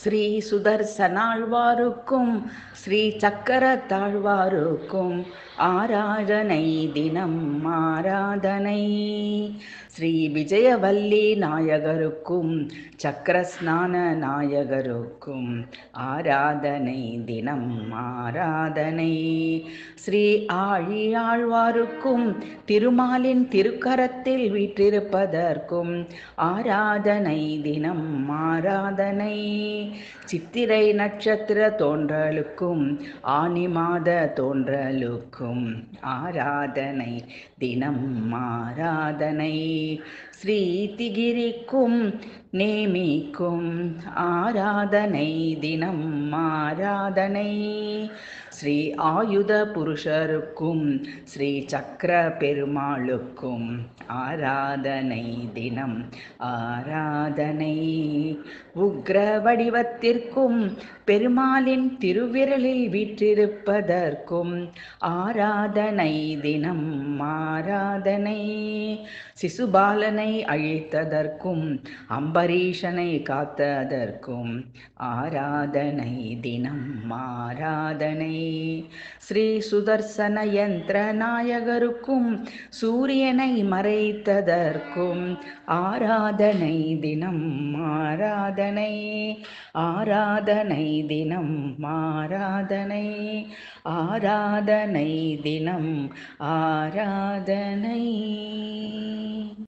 ஸ்ரீ சுதர்சனாழ்வாருக்கும் ஸ்ரீ சக்கர தாழ்வாருக்கும் ஆராதனை தினம் ஆராதனை ஸ்ரீ விஜயவல்லி நாயகருக்கும் சக்கரஸ்நான நாயகருக்கும் ஆராதனை தினம் ஆராதனை ஸ்ரீ ஆழியாழ்வாருக்கும் திருமாலின் திருக்கரத்தில் வீற்றிருப்பதற்கும் ஆராதனை தினம் ஆராதனை சித்திரை நட்சத்திர தோன்றலுக்கும் ஆனி மாத தோன்றலுக்கும் ஆராதனை தினம் ஆராதனை ஸ்ரீ திகிரிக்கும் நேமிக்கும் ஆராதனை தினம் ஆராதனை ஸ்ரீ ஆயுத புருஷருக்கும் ஸ்ரீ சக்கர பெருமாளுக்கும் ஆராதனை தினம் ஆராதனை உக்ர வடிவத்திற்கும் பெருமாளின் திருவிரலில் வீற்றிருப்பதற்கும் ஆராதனை தினம் ஆராதனை சிசுபாலனை அழித்ததற்கும் அம்பரீஷனை காத்ததற்கும் ஆராதனை தினம் ஆராதனை ஸ்ரீ சுதர்சன யந்திர நாயகருக்கும் சூரியனை மறைத்ததற்கும் ஆராதனை தினம் ஆராதனை ஆராதனை தினம் ஆராதனை ஆராதனை தினம் ஆராதனை